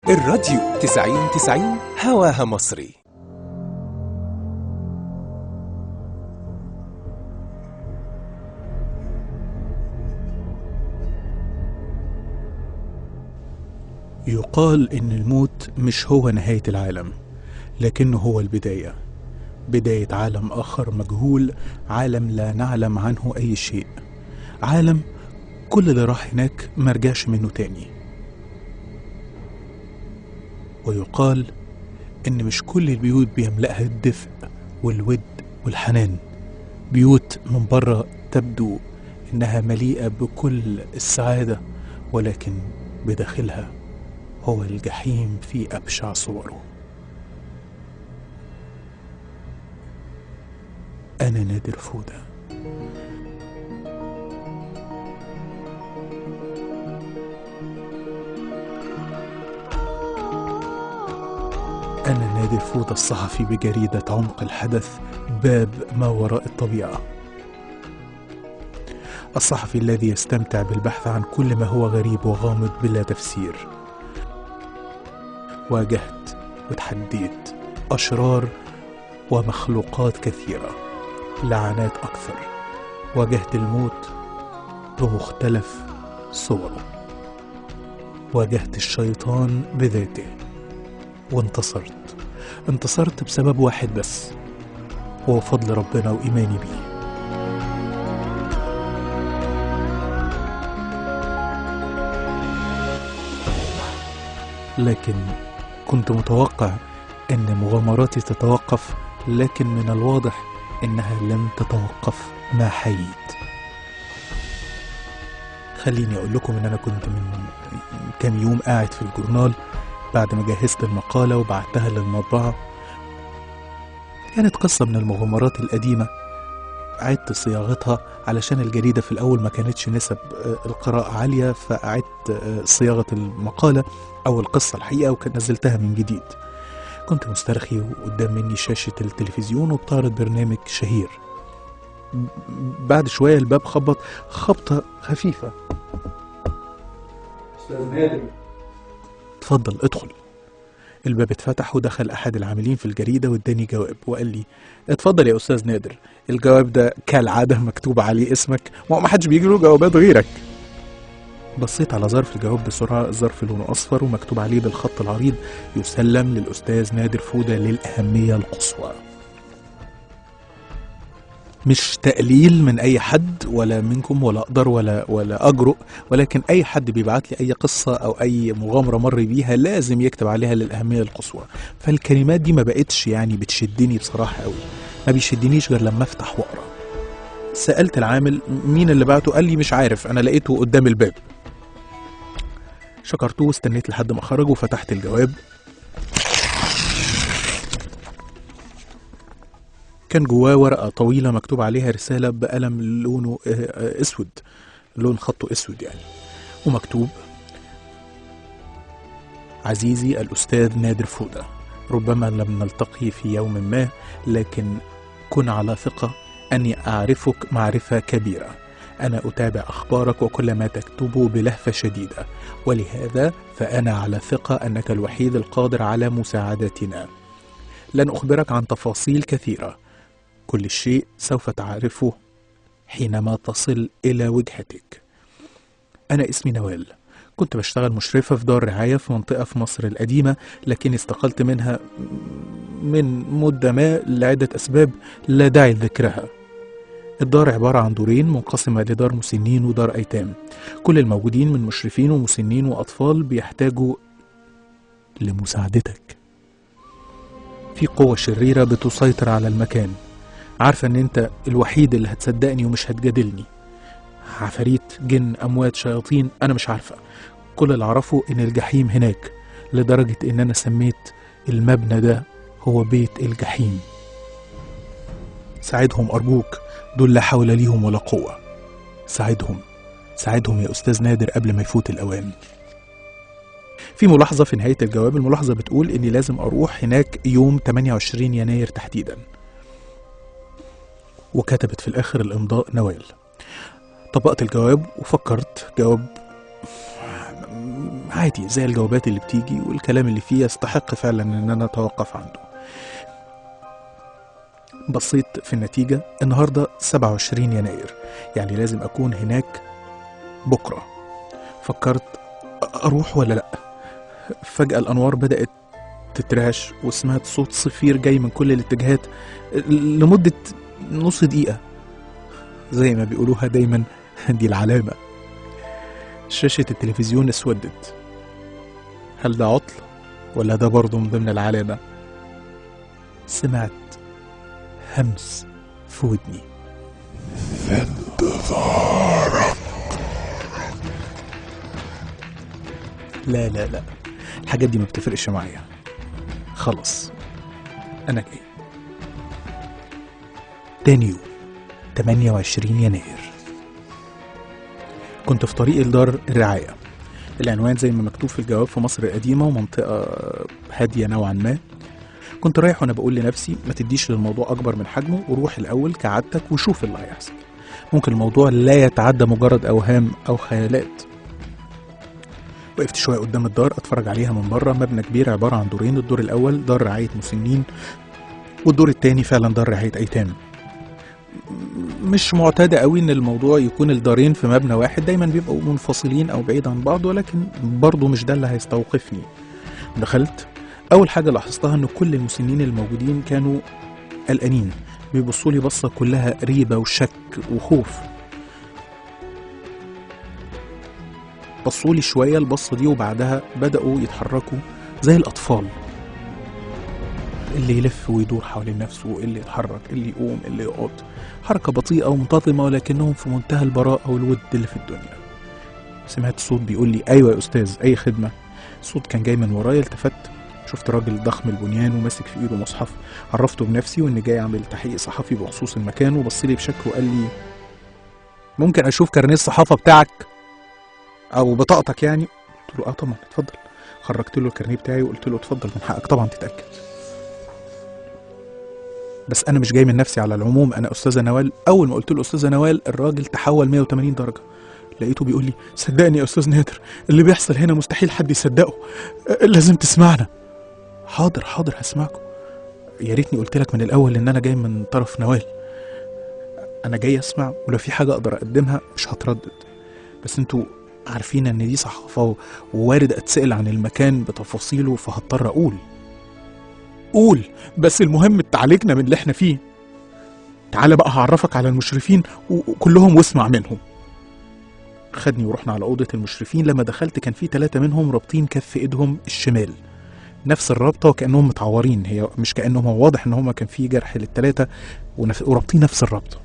الراديو 90 90 هواها مصري يقال إن الموت مش هو نهاية العالم لكنه هو البداية بداية عالم آخر مجهول عالم لا نعلم عنه أي شيء عالم كل اللي راح هناك مرجعش منه تاني ويقال إن مش كل البيوت بيملأها الدفء والود والحنان بيوت من بره تبدو إنها مليئة بكل السعادة ولكن بداخلها هو الجحيم في أبشع صوره أنا نادر فودة أنا نادر فودة الصحفي بجريدة عمق الحدث باب ما وراء الطبيعة الصحفي الذي يستمتع بالبحث عن كل ما هو غريب وغامض بلا تفسير واجهت وتحديت أشرار ومخلوقات كثيرة لعنات أكثر واجهت الموت بمختلف صوره واجهت الشيطان بذاته وانتصرت انتصرت بسبب واحد بس هو فضل ربنا وإيماني بيه لكن كنت متوقع ان مغامراتي تتوقف لكن من الواضح انها لن تتوقف ما حييت خليني اقول لكم ان انا كنت من كام يوم قاعد في الجورنال بعد ما جهزت المقالة وبعتها للمطبعة كانت قصة من المغامرات القديمة عدت صياغتها علشان الجريدة في الأول ما كانتش نسب آه، القراءة عالية فأعدت آه، صياغة المقالة أو القصة الحقيقة ونزلتها من جديد كنت مسترخي وقدام مني شاشة التلفزيون وبتعرض برنامج شهير ب- بعد شوية الباب خبط خبطة خفيفة أستاذ نادر اتفضل ادخل الباب اتفتح ودخل أحد العاملين في الجريدة واداني جواب وقال لي اتفضل يا أستاذ نادر الجواب ده كالعادة مكتوب عليه اسمك ما ما حدش بيجي له جوابات غيرك بصيت على ظرف الجواب بسرعة الظرف لونه أصفر ومكتوب عليه بالخط العريض يسلم للأستاذ نادر فودة للأهمية القصوى مش تقليل من أي حد ولا منكم ولا أقدر ولا ولا أجرؤ ولكن أي حد بيبعت لي أي قصة أو أي مغامرة مر بيها لازم يكتب عليها للأهمية القصوى فالكلمات دي ما بقتش يعني بتشدني بصراحة قوي ما بيشدنيش غير لما أفتح وأقرأ سألت العامل مين اللي بعته قال لي مش عارف أنا لقيته قدام الباب شكرته واستنيت لحد ما خرج وفتحت الجواب كان جواه ورقة طويلة مكتوب عليها رسالة بقلم لونه آه، آه، اسود لون خطه اسود يعني ومكتوب عزيزي الأستاذ نادر فودة ربما لم نلتقي في يوم ما لكن كن على ثقة أني أعرفك معرفة كبيرة أنا أتابع أخبارك وكل ما تكتبه بلهفة شديدة ولهذا فأنا على ثقة أنك الوحيد القادر على مساعدتنا لن أخبرك عن تفاصيل كثيرة كل شيء سوف تعرفه حينما تصل إلى وجهتك أنا اسمي نوال كنت بشتغل مشرفة في دار رعاية في منطقة في مصر القديمة لكن استقلت منها من مدة ما لعدة أسباب لا داعي لذكرها الدار عبارة عن دورين منقسمة لدار مسنين ودار أيتام كل الموجودين من مشرفين ومسنين وأطفال بيحتاجوا لمساعدتك في قوة شريرة بتسيطر على المكان عارفة ان انت الوحيد اللي هتصدقني ومش هتجادلني عفاريت جن اموات شياطين انا مش عارفة كل اللي اعرفه ان الجحيم هناك لدرجة ان انا سميت المبنى ده هو بيت الجحيم ساعدهم ارجوك دول لا حول ليهم ولا قوة ساعدهم ساعدهم يا استاذ نادر قبل ما يفوت الاوان في ملاحظة في نهاية الجواب الملاحظة بتقول إني لازم أروح هناك يوم 28 يناير تحديدا وكتبت في الآخر الإمضاء نوال طبقت الجواب وفكرت جواب م- عادي زي الجوابات اللي بتيجي والكلام اللي فيه يستحق فعلا ان انا اتوقف عنده بصيت في النتيجة النهاردة 27 يناير يعني لازم أكون هناك بكرة فكرت أ- أروح ولا لأ فجأة الأنوار بدأت تترعش وسمعت صوت صفير جاي من كل الاتجاهات لمدة نص دقيقة زي ما بيقولوها دايما دي العلامة شاشة التلفزيون اسودت هل ده عطل ولا ده برضه من ضمن العلامة سمعت همس في ودني لا لا لا الحاجات دي ما بتفرقش معايا خلاص انا جاي تاني يوم 28 يناير كنت في طريق لدار الرعاية العنوان زي ما مكتوب في الجواب في مصر القديمة ومنطقة هادية نوعا ما كنت رايح وانا بقول لنفسي ما تديش للموضوع اكبر من حجمه وروح الاول كعادتك وشوف اللي هيحصل ممكن الموضوع لا يتعدى مجرد اوهام او خيالات وقفت شويه قدام الدار اتفرج عليها من بره مبنى كبير عباره عن دورين الدور الاول دار رعايه مسنين والدور التاني فعلا دار رعايه ايتام مش معتادة قوي ان الموضوع يكون الدارين في مبنى واحد دايما بيبقوا منفصلين او بعيد عن بعض ولكن برضه مش ده اللي هيستوقفني دخلت اول حاجه لاحظتها ان كل المسنين الموجودين كانوا قلقانين بيبصوا لي بصه كلها ريبه وشك وخوف بصوا لي شويه البصه دي وبعدها بداوا يتحركوا زي الاطفال اللي يلف ويدور حوالين نفسه اللي يتحرك اللي يقوم اللي يقعد حركه بطيئه ومنتظمه ولكنهم في منتهى البراءه والود اللي في الدنيا سمعت صوت بيقول لي ايوه يا استاذ اي خدمه الصوت كان جاي من ورايا التفت شفت راجل ضخم البنيان وماسك في ايده مصحف عرفته بنفسي واني جاي اعمل تحقيق صحفي بخصوص المكان وبص لي بشك وقال لي ممكن اشوف كارنيه الصحافه بتاعك او بطاقتك يعني قلت له اه طبعا اتفضل خرجت له الكارنيه بتاعي وقلت له اتفضل من حقك طبعا تتاكد بس انا مش جاي من نفسي على العموم انا استاذه نوال اول ما قلت له استاذه نوال الراجل تحول 180 درجه لقيته بيقول لي صدقني يا استاذ نادر اللي بيحصل هنا مستحيل حد يصدقه أه، لازم تسمعنا حاضر حاضر هسمعكم يا ريتني قلت لك من الاول ان انا جاي من طرف نوال انا جاي اسمع ولو في حاجه اقدر اقدمها مش هتردد بس انتوا عارفين ان دي صحافه و- ووارد اتسال عن المكان بتفاصيله فهضطر اقول قول بس المهم تعالجنا من اللي احنا فيه تعالى بقى هعرفك على المشرفين و- وكلهم واسمع منهم خدني ورحنا على أوضة المشرفين لما دخلت كان في ثلاثة منهم رابطين كف إيدهم الشمال نفس الرابطة وكأنهم متعورين هي مش كأنهم هو واضح إن هما كان في جرح للثلاثة ونف... ورابطين نفس الرابطة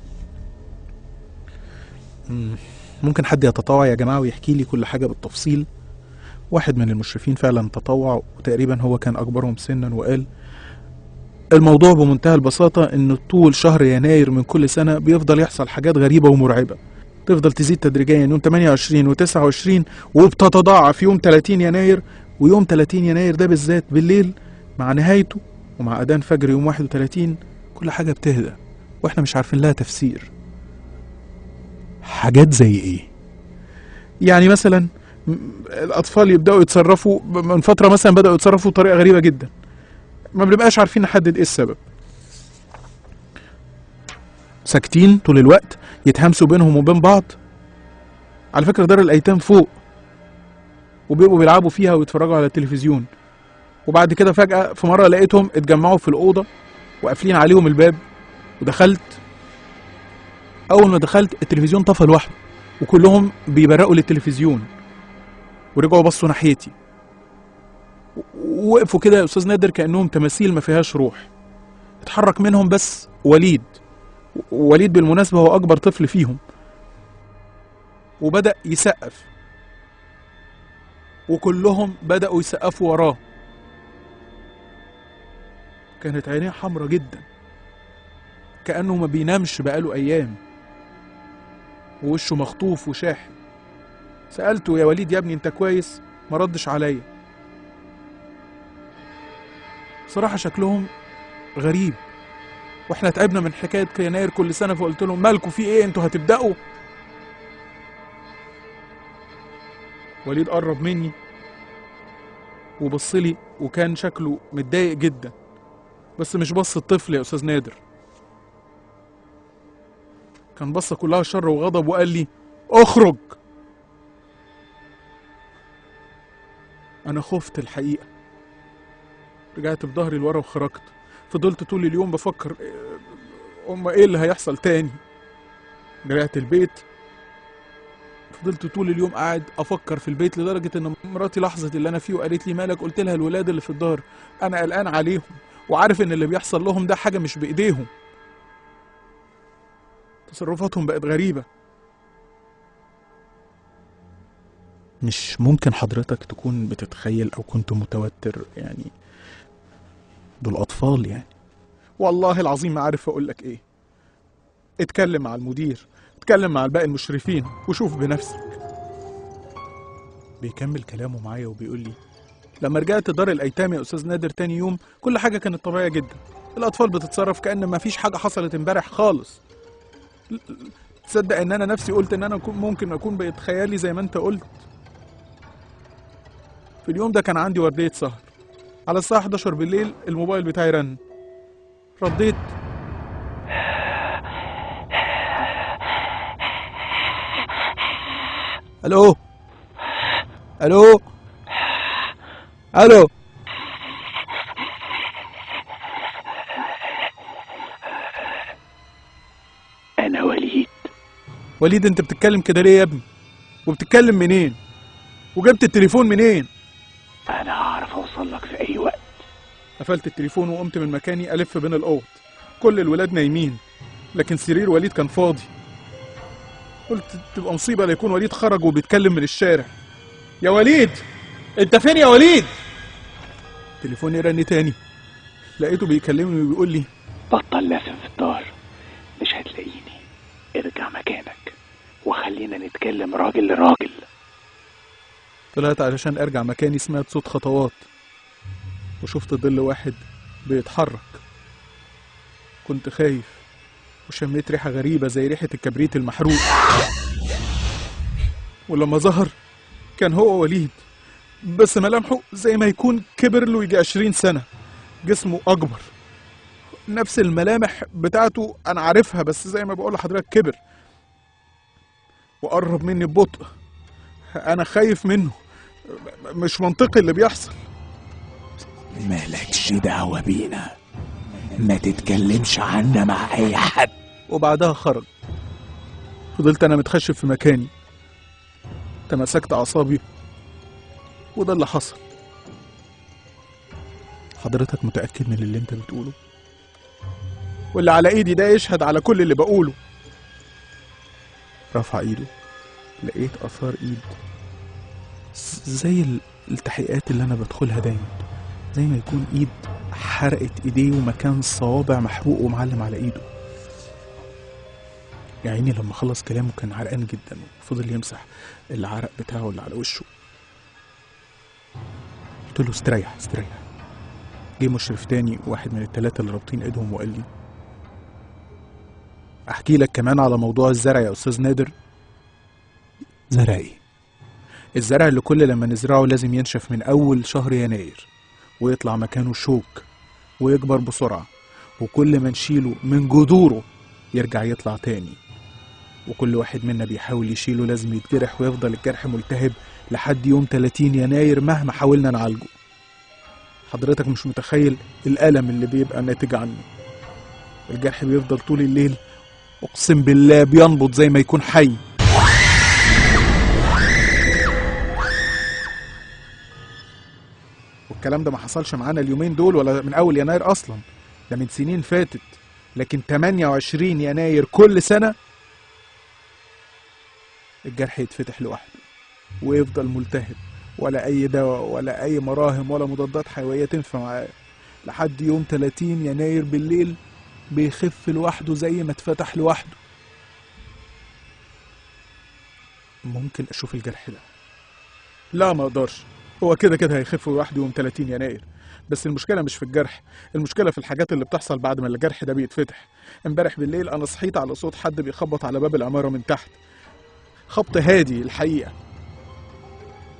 مم، ممكن حد يتطوع يا جماعة ويحكي لي كل حاجة بالتفصيل واحد من المشرفين فعلا تطوع وتقريبا هو كان أكبرهم سنا وقال الموضوع بمنتهى البساطة إن طول شهر يناير من كل سنة بيفضل يحصل حاجات غريبة ومرعبة تفضل تزيد تدريجيا يوم 28 و29 وبتتضاعف يوم 30 يناير ويوم 30 يناير ده بالذات بالليل مع نهايته ومع أذان فجر يوم 31 كل حاجة بتهدى واحنا مش عارفين لها تفسير حاجات زي ايه يعني مثلا م- الأطفال يبدأوا يتصرفوا ب- من فترة مثلا بدأوا يتصرفوا بطريقة غريبة جدا ما بنبقاش عارفين نحدد ايه السبب ساكتين طول الوقت يتهمسوا بينهم وبين بعض على فكرة دار الأيتام فوق وبيبقوا بيلعبوا فيها ويتفرجوا على التلفزيون وبعد كده فجأة في مرة لقيتهم اتجمعوا في الأوضة وقافلين عليهم الباب ودخلت أول ما دخلت التلفزيون طفى لوحده وكلهم بيبرقوا للتلفزيون ورجعوا بصوا ناحيتي ووقفوا كده يا أستاذ نادر كأنهم تماثيل ما فيهاش روح اتحرك منهم بس وليد وليد بالمناسبة هو أكبر طفل فيهم وبدأ يسقف وكلهم بدأوا يسقفوا وراه كانت عينيه حمرة جدا كأنه ما بينامش بقاله أيام ووشه مخطوف وشاحن سألته يا وليد يا ابني انت كويس ما ردش عليا صراحة شكلهم غريب واحنا تعبنا من حكايه يناير كل سنه فقلت لهم مالكوا في ايه انتوا هتبداوا وليد قرب مني وبص لي وكان شكله متضايق جدا بس مش بص الطفل يا استاذ نادر كان بصه كلها شر وغضب وقال لي اخرج انا خفت الحقيقه رجعت بظهري لورا وخرجت فضلت طول اليوم بفكر إيه- أما ايه اللي هيحصل تاني رجعت البيت فضلت طول اليوم قاعد افكر في البيت لدرجه ان مراتي لاحظت اللي انا فيه وقالت لي مالك قلت لها الولاد اللي في الدار انا قلقان عليهم وعارف ان اللي بيحصل لهم ده حاجه مش بايديهم تصرفاتهم بقت غريبه مش ممكن حضرتك تكون بتتخيل او كنت متوتر يعني دول اطفال يعني والله العظيم ما عارف اقول لك ايه اتكلم مع المدير اتكلم مع الباقي المشرفين وشوف بنفسك بيكمل كلامه معايا وبيقول لي لما رجعت دار الايتام يا استاذ نادر تاني يوم كل حاجه كانت طبيعيه جدا الاطفال بتتصرف كان ما فيش حاجه حصلت امبارح خالص ل- ل- تصدق ان انا نفسي قلت ان انا أكون- ممكن اكون بقيت خيالي زي ما انت قلت في اليوم ده كان عندي ورديه سهر على الساعه 11 بالليل الموبايل بتاعي رن رديت الو الو الو أنا وليد وليد انت بتتكلم كده ليه يا ابني وبتتكلم منين وجبت التليفون منين أنا هعرف أوصل لك في أي وقت قفلت التليفون وقمت من مكاني الف بين الاوض كل الولاد نايمين لكن سرير وليد كان فاضي قلت تبقى مصيبه لا يكون وليد خرج وبيتكلم من الشارع يا وليد انت فين يا وليد تليفوني رن تاني لقيته بيكلمني وبيقول لي بطل لازم في الدار مش هتلاقيني ارجع مكانك وخلينا نتكلم راجل لراجل طلعت علشان ارجع مكاني سمعت صوت خطوات وشفت ظل واحد بيتحرك كنت خايف وشميت ريحة غريبة زي ريحة الكبريت المحروق ولما ظهر كان هو وليد بس ملامحه زي ما يكون كبر له يجي عشرين سنة جسمه أكبر نفس الملامح بتاعته أنا عارفها بس زي ما بقول لحضرتك كبر وقرب مني ببطء أنا خايف منه مش منطقي اللي بيحصل مالكش دعوة بينا ما تتكلمش عنا مع أي حد وبعدها خرج فضلت انا متخشب في مكاني تمسكت اعصابي وده اللي حصل حضرتك متاكد من اللي انت بتقوله واللي على ايدي ده يشهد على كل اللي بقوله رفع ايده لقيت اثار ايد ز- زي ال- التحقيقات اللي انا بدخلها دايما زي ما يكون ايد حرقت ايديه ومكان الصوابع محروق ومعلم على ايده يا عيني لما خلص كلامه كان عرقان جدا وفضل يمسح العرق بتاعه اللي على وشه قلت له استريح استريح جه مشرف تاني واحد من التلاتة اللي رابطين ايدهم وقال لي احكي لك كمان على موضوع الزرع يا استاذ نادر زرع ايه الزرع اللي كل لما نزرعه لازم ينشف من اول شهر يناير ويطلع مكانه شوك ويكبر بسرعة وكل ما نشيله من جذوره يرجع يطلع تاني وكل واحد منا بيحاول يشيله لازم يتجرح ويفضل الجرح ملتهب لحد يوم 30 يناير مهما حاولنا نعالجه حضرتك مش متخيل الألم اللي بيبقى ناتج عنه الجرح بيفضل طول الليل أقسم بالله بينبض زي ما يكون حي والكلام ده ما حصلش معانا اليومين دول ولا من أول يناير أصلا ده من سنين فاتت لكن 28 يناير كل سنة الجرح يتفتح لوحده ويفضل ملتهب ولا أي دواء ولا أي مراهم ولا مضادات حيوية تنفع معاه لحد يوم 30 يناير بالليل بيخف لوحده زي ما اتفتح لوحده ممكن أشوف الجرح ده لا ما أقدرش هو كده كده هيخف لوحده يوم 30 يناير بس المشكلة مش في الجرح المشكلة في الحاجات اللي بتحصل بعد ما الجرح ده بيتفتح امبارح بالليل انا صحيت على صوت حد بيخبط على باب العمارة من تحت خبط هادي الحقيقة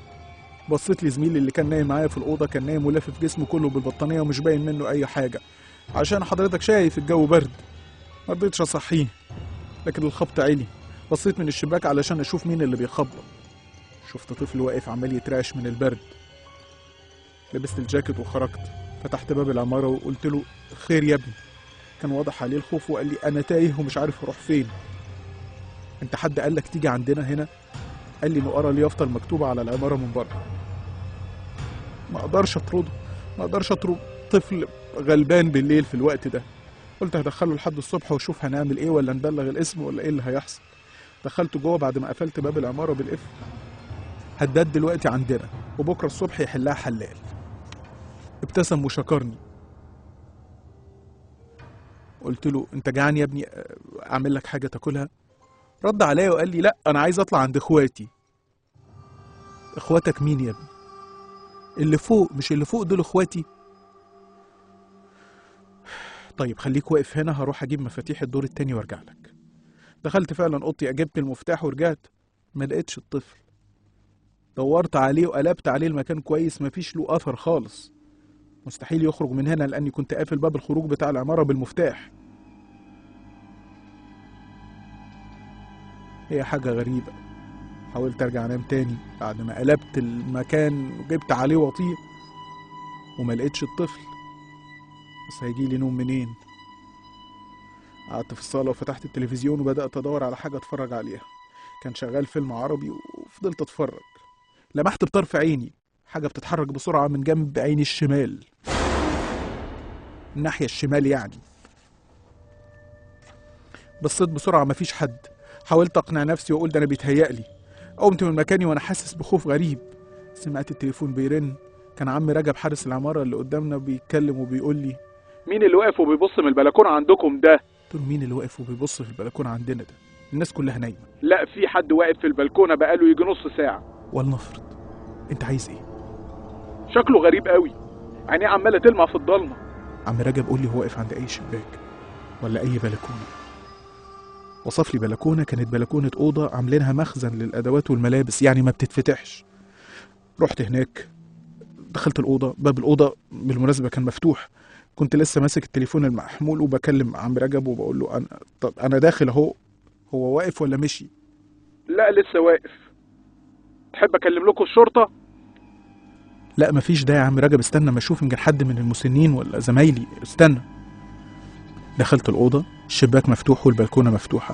بصيت لي زميلي اللي كان نايم معايا في الاوضه كان نايم ولافف جسمه كله بالبطانيه ومش باين منه اي حاجه عشان حضرتك شايف الجو برد ما رضيتش اصحيه لكن الخبط عالي بصيت من الشباك علشان اشوف مين اللي بيخبط شفت طفل واقف عمال يترعش من البرد لبست الجاكيت وخرجت فتحت باب العمارة وقلت له خير يا ابني كان واضح عليه الخوف وقال لي أنا تايه ومش عارف أروح فين أنت حد قال لك تيجي عندنا هنا قال لي إنه قرا اليافطة المكتوبة على العمارة من بره ما أقدرش أطرده ما أقدرش أطرد طفل غلبان بالليل في الوقت ده قلت هدخله لحد الصبح واشوف هنعمل ايه ولا نبلغ الاسم ولا ايه اللي هيحصل دخلته جوه بعد ما قفلت باب العمارة بالقفل هداد دلوقتي عندنا وبكرة الصبح يحلها حلال ابتسم وشكرني قلت له انت جعان يا ابني اه، اعمل لك حاجة تاكلها رد عليا وقال لي لا انا عايز اطلع عند اخواتي اخواتك مين يا ابني اللي فوق مش اللي فوق دول اخواتي طيب خليك واقف هنا هروح اجيب مفاتيح الدور التاني وارجع لك دخلت فعلا اوضتي جبت المفتاح ورجعت ما لقيتش الطفل دورت عليه وقلبت عليه المكان كويس مفيش له اثر خالص مستحيل يخرج من هنا لاني كنت قافل باب الخروج بتاع العماره بالمفتاح هي حاجه غريبه حاولت ارجع انام تاني بعد ما قلبت المكان وجبت عليه وطير وما لقيتش الطفل بس هيجيلي نوم منين قعدت في الصالة وفتحت التلفزيون وبدأت أدور على حاجة أتفرج عليها كان شغال فيلم عربي وفضلت أتفرج لمحت بطرف عيني حاجة بتتحرك بسرعة من جنب عيني الشمال الناحية الشمال يعني بصيت بسرعة مفيش حد حاولت أقنع نفسي وأقول ده أنا بيتهيألي قمت من مكاني وأنا حاسس بخوف غريب سمعت التليفون بيرن كان عم رجب حارس العمارة اللي قدامنا بيتكلم وبيقول لي مين اللي واقف وبيبص من البلكونه عندكم ده قلت له مين اللي واقف وبيبص في البلكونة عندنا ده الناس كلها نايمة لا في حد واقف في البلكونه بقاله يجي نص ساعه ولنفرض انت عايز ايه شكله غريب قوي عينيه عماله تلمع في الضلمه عم رجب قول لي هو واقف عند اي شباك ولا اي بلكونه وصف لي بلكونه كانت بلكونه اوضه عاملينها مخزن للادوات والملابس يعني ما بتتفتحش رحت هناك دخلت الاوضه باب الاوضه بالمناسبه كان مفتوح كنت لسه ماسك التليفون المحمول وبكلم عم رجب وبقول له انا طب انا داخل اهو هو واقف ولا مشي لا لسه واقف تحب اكلم لكم الشرطه لا مفيش ده يا عم رجب استنى ما اشوف يمكن حد من المسنين ولا زمايلي استنى دخلت الأوضة الشباك مفتوح والبلكونة مفتوحة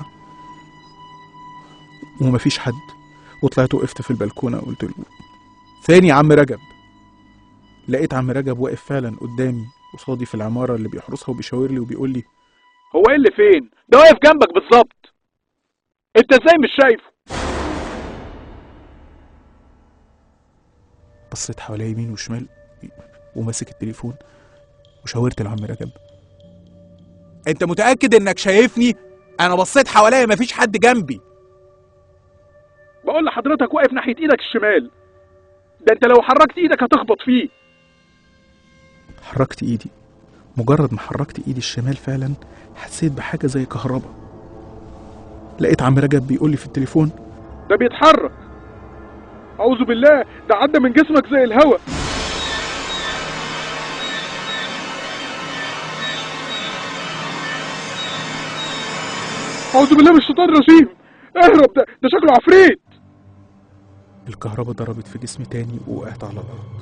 ومفيش حد وطلعت وقفت في البلكونة وقلت له ثاني يا عم رجب لقيت عم رجب واقف فعلا قدامي قصادي في العمارة اللي بيحرسها وبيشاور لي وبيقول لي هو ايه اللي فين ده واقف جنبك بالظبط انت ازاي مش شايفه بصيت حواليا يمين وشمال وماسك التليفون وشاورت لعم رجب انت متأكد انك شايفني انا بصيت حواليا مفيش حد جنبي بقول لحضرتك واقف ناحيه ايدك الشمال ده انت لو حركت ايدك هتخبط فيه حركت ايدي مجرد ما حركت ايدي الشمال فعلا حسيت بحاجة زي كهرباء لقيت عم رجب بيقول لي في التليفون ده بيتحرك اعوذ بالله ده عدى من جسمك زي الهوا اعوذ بالله من الشيطان الرجيم اهرب ده ده شكله عفريت الكهرباء ضربت في جسمي تاني ووقعت على الأرض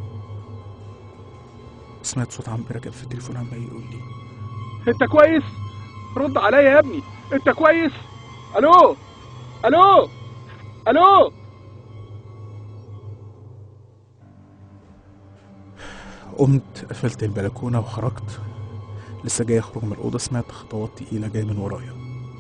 سمعت صوت عم رجب في التليفون عمال يقول لي انت كويس رد عليا يا ابني انت كويس الو الو الو قمت قفلت البلكونة وخرجت لسه جاي أخرج من الأوضة سمعت خطوات تقيلة جاية من ورايا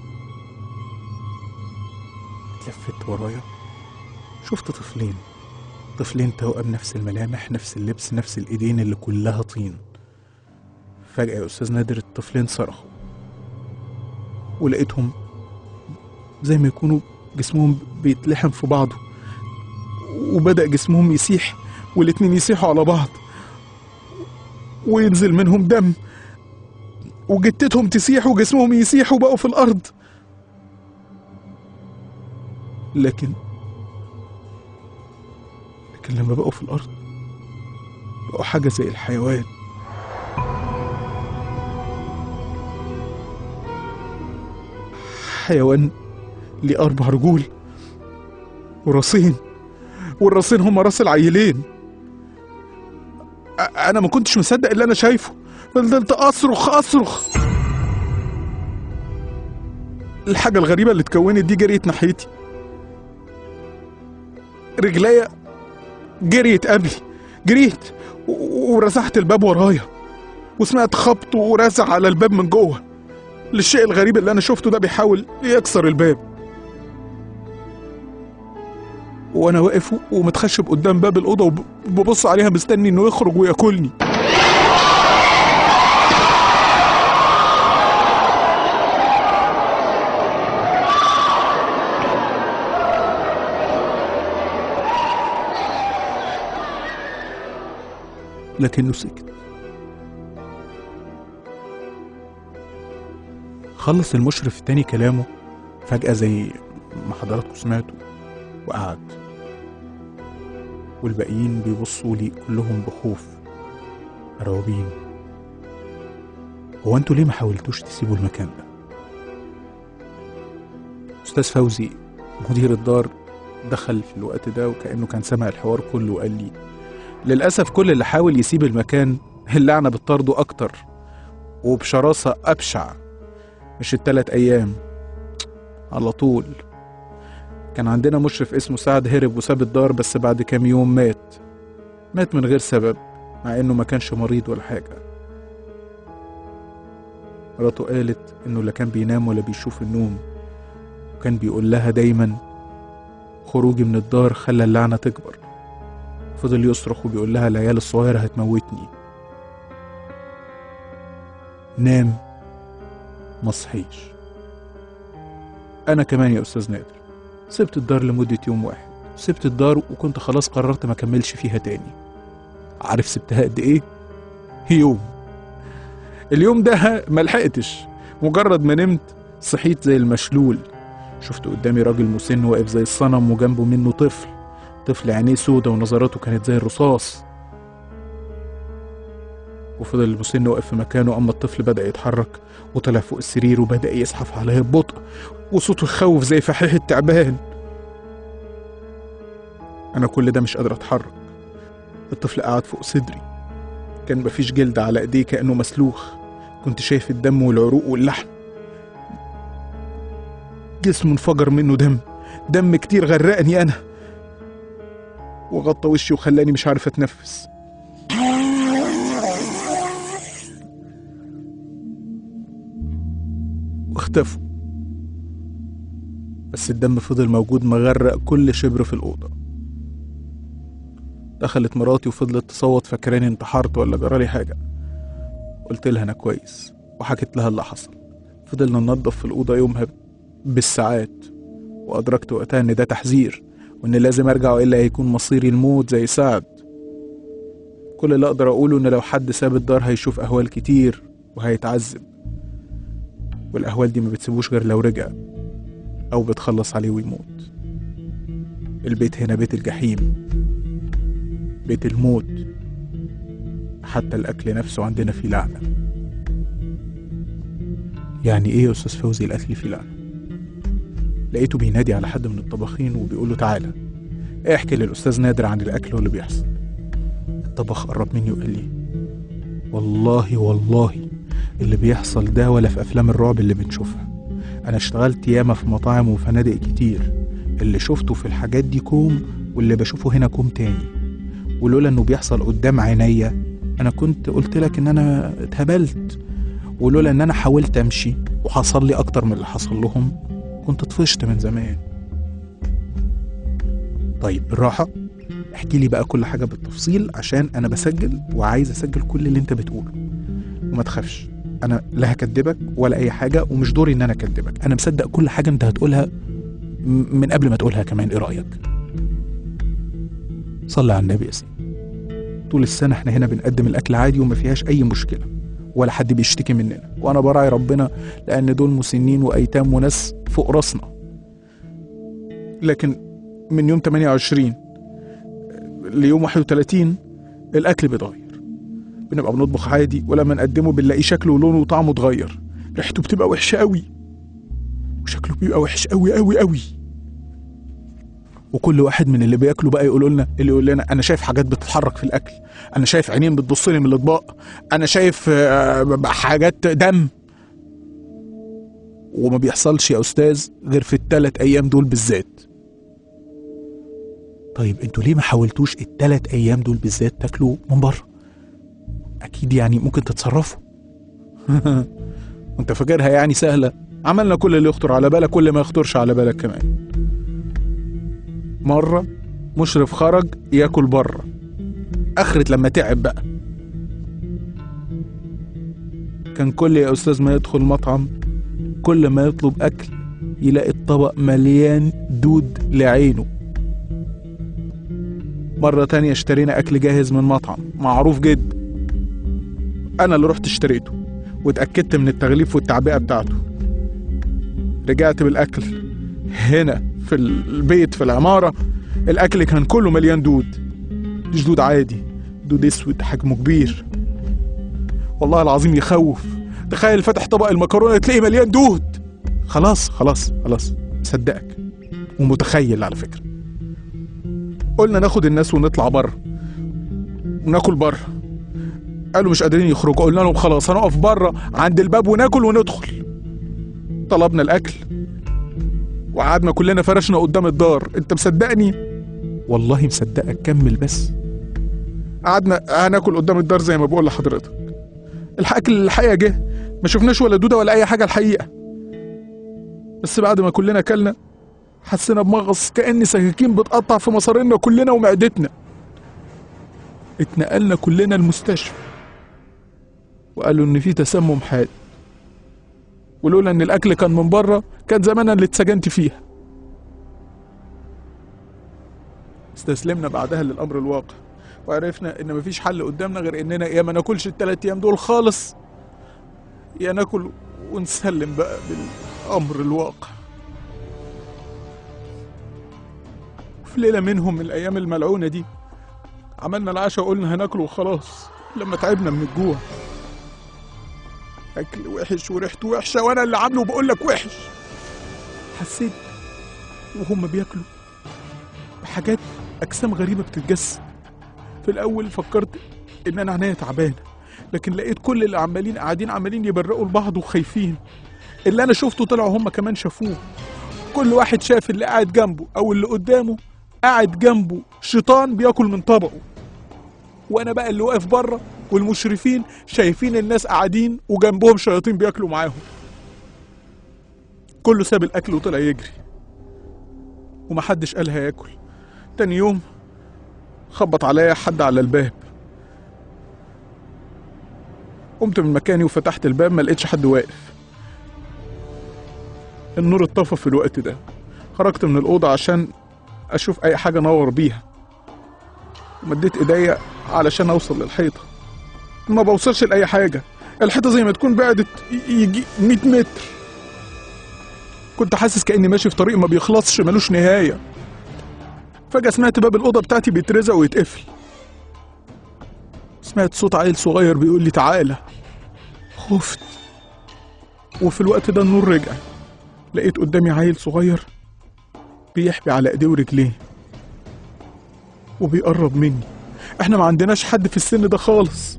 اتلفت ورايا شفت طفلين طفلين توأم نفس الملامح نفس اللبس نفس الإيدين اللي كلها طين فجأة يا أستاذ نادر الطفلين صرخوا ولقيتهم زي ما يكونوا جسمهم بيتلحم في بعضه وبدأ جسمهم يسيح والاتنين يسيحوا على بعض وينزل منهم دم وجتتهم تسيح وجسمهم يسيح وبقوا في الأرض لكن لكن لما بقوا في الأرض بقوا حاجة زي الحيوان حيوان ليه أربع رجول وراسين والراسين هما راس العيلين أ- أنا ما كنتش مصدق اللي أنا شايفه فضلت أصرخ أصرخ الحاجة الغريبة اللي اتكونت دي جريت ناحيتي رجليا جريت قبلي جريت و- ورزعت الباب ورايا وسمعت خبط ورزع على الباب من جوه للشيء الغريب اللي انا شفته ده بيحاول يكسر الباب وانا واقف ومتخشب قدام باب الاوضه وببص عليها مستني انه يخرج وياكلني لكنه سكت خلص المشرف التاني كلامه فجأة زي ما حضراتكم سمعتوا وقعد والباقيين بيبصوا لي كلهم بخوف مروبين هو انتوا ليه ما حاولتوش تسيبوا المكان ده استاذ فوزي مدير الدار دخل في الوقت ده وكأنه كان سمع الحوار كله وقال لي للأسف كل اللي حاول يسيب المكان اللعنة بتطارده أكتر وبشراسة أبشع مش التلات أيام على طول كان عندنا مشرف اسمه سعد هرب وساب الدار بس بعد كام يوم مات مات من غير سبب مع إنه ما كانش مريض ولا حاجة مراته قالت إنه لا كان بينام ولا بيشوف النوم وكان بيقول لها دايما خروجي من الدار خلى اللعنة تكبر فضل يصرخ وبيقول لها العيال الصغيرة هتموتني نام مصحيش أنا كمان يا أستاذ نادر سبت الدار لمدة يوم واحد سبت الدار وكنت خلاص قررت ما كملش فيها تاني عارف سبتها قد إيه؟ يوم اليوم ده ملحقتش مجرد ما نمت صحيت زي المشلول شفت قدامي راجل مسن واقف زي الصنم وجنبه منه طفل طفل عينيه سودة ونظراته كانت زي الرصاص وفضل المسن واقف في مكانه أما الطفل بدأ يتحرك وطلع فوق السرير وبدأ يزحف عليه ببطء وصوته يخوف زي فحيح التعبان أنا كل ده مش قادر أتحرك الطفل قعد فوق صدري كان مفيش جلد على إيديه كأنه مسلوخ كنت شايف الدم والعروق واللحم جسمه انفجر منه دم دم كتير غرقني أنا وغطى وشي وخلاني مش عارف أتنفس واختفوا بس الدم فضل موجود مغرق كل شبر في الأوضة دخلت مراتي وفضلت تصوت فاكراني انتحرت ولا جرالي حاجة قلت لها أنا كويس وحكيت لها اللي حصل فضلنا ننظف في الأوضة يومها بالساعات وأدركت وقتها إن ده تحذير وإن لازم أرجع وإلا هيكون مصيري الموت زي سعد كل اللي أقدر أقوله إن لو حد ساب الدار هيشوف أهوال كتير وهيتعذب والأهوال دي ما بتسيبوش غير لو رجع أو بتخلص عليه ويموت البيت هنا بيت الجحيم بيت الموت حتى الأكل نفسه عندنا فيه لعنة يعني إيه يا أستاذ فوزي الأكل فيه لعنة؟ لقيته بينادي على حد من الطباخين وبيقول له تعالى احكي للأستاذ نادر عن الأكل واللي بيحصل الطباخ قرب مني وقال لي والله والله اللي بيحصل ده ولا في أفلام الرعب اللي بنشوفها أنا اشتغلت ياما في مطاعم وفنادق كتير اللي شفته في الحاجات دي كوم واللي بشوفه هنا كوم تاني ولولا إنه بيحصل قدام عينيا أنا كنت قلت لك إن أنا اتهبلت ولولا إن أنا حاولت أمشي وحصل لي أكتر من اللي حصل لهم كنت طفشت من زمان طيب بالراحة احكي لي بقى كل حاجة بالتفصيل عشان أنا بسجل وعايز أسجل كل اللي أنت بتقوله وما تخافش أنا لا هكدبك ولا أي حاجة ومش دوري إن أنا أكدبك أنا مصدق كل حاجة أنت هتقولها م- من قبل ما تقولها كمان إيه رأيك؟ صلي على النبي يا سيدي طول السنة احنا هنا بنقدم الأكل عادي وما فيهاش أي مشكلة ولا حد بيشتكي مننا وأنا براعي ربنا لأن دول مسنين وأيتام وناس فوق راسنا لكن من يوم 28 ليوم 31 الاكل بيتغير بنبقى بنطبخ عادي ولما نقدمه بنلاقي شكله ولونه وطعمه اتغير ريحته بتبقى وحشه قوي وشكله بيبقى وحش قوي قوي قوي وكل واحد من اللي بياكلوا بقى يقولوا لنا اللي يقول لنا انا شايف حاجات بتتحرك في الاكل انا شايف عينين بتبص لي من الاطباق انا شايف آه، حاجات دم وما بيحصلش يا استاذ غير في الثلاث ايام دول بالذات طيب انتوا ليه ما حاولتوش الثلاث ايام دول بالذات تاكلوا من بره اكيد يعني ممكن تتصرفوا وانت فاكرها يعني سهله عملنا كل اللي يخطر على بالك كل ما يخطرش على بالك كمان مره مشرف خرج ياكل بره اخرت لما تعب بقى كان كل يا استاذ ما يدخل مطعم كل ما يطلب اكل يلاقي الطبق مليان دود لعينه مرة تانية اشترينا أكل جاهز من مطعم معروف جدا أنا اللي رحت اشتريته واتأكدت من التغليف والتعبئة بتاعته رجعت بالأكل هنا في البيت في العمارة الأكل كان كله مليان دود مش دود عادي دود أسود حجمه كبير والله العظيم يخوف تخيل فتح طبق المكرونة تلاقيه مليان دود خلاص خلاص خلاص مصدقك ومتخيل على فكرة قلنا ناخد الناس ونطلع بره وناكل بره قالوا مش قادرين يخرجوا قلنا لهم خلاص هنقف بره عند الباب وناكل وندخل طلبنا الاكل وقعدنا كلنا فرشنا قدام الدار انت مصدقني والله مصدقك كمل بس قعدنا هناكل قدام الدار زي ما بقول لحضرتك الاكل الحقيقه جه ما شفناش ولا دوده ولا اي حاجه الحقيقه بس بعد ما كلنا اكلنا حسينا بمغص كأن سكاكين بتقطع في مصارينا كلنا ومعدتنا اتنقلنا كلنا المستشفى وقالوا ان في تسمم حاد ولولا ان الاكل كان من بره كان زماننا اللي اتسجنت فيها استسلمنا بعدها للامر الواقع وعرفنا ان مفيش حل قدامنا غير اننا يا ما ناكلش التلات ايام دول خالص يا ناكل ونسلم بقى بالامر الواقع في ليلة منهم من الأيام الملعونة دي عملنا العشاء وقلنا هناكل وخلاص لما تعبنا من الجوع أكل وحش وريحته وحشة وأنا اللي عامله بقول لك وحش حسيت وهم بياكلوا بحاجات أجسام غريبة بتتجسد في الأول فكرت إن أنا عينيا تعبانة لكن لقيت كل اللي عمالين قاعدين عمالين يبرقوا لبعض وخايفين اللي أنا شفته طلعوا هم كمان شافوه كل واحد شاف اللي قاعد جنبه أو اللي قدامه قاعد جنبه شيطان بياكل من طبقه وانا بقى اللي واقف بره والمشرفين شايفين الناس قاعدين وجنبهم شياطين بياكلوا معاهم كله ساب الاكل وطلع يجري ومحدش قال هياكل تاني يوم خبط عليا حد على الباب قمت من مكاني وفتحت الباب ما لقيتش حد واقف النور اتطفى في الوقت ده خرجت من الأوضة عشان اشوف اي حاجه انور بيها ومديت ايديا علشان اوصل للحيطه ما بوصلش لاي حاجه الحيطه زي ما تكون بعدت يجي 100 متر كنت حاسس كاني ماشي في طريق ما بيخلصش ملوش نهايه فجاه سمعت باب الاوضه بتاعتي بيترزق ويتقفل سمعت صوت عيل صغير بيقول لي تعالى خفت وفي الوقت ده النور رجع لقيت قدامي عيل صغير بيحبي على ايديه ورجليه وبيقرب مني احنا ما عندناش حد في السن ده خالص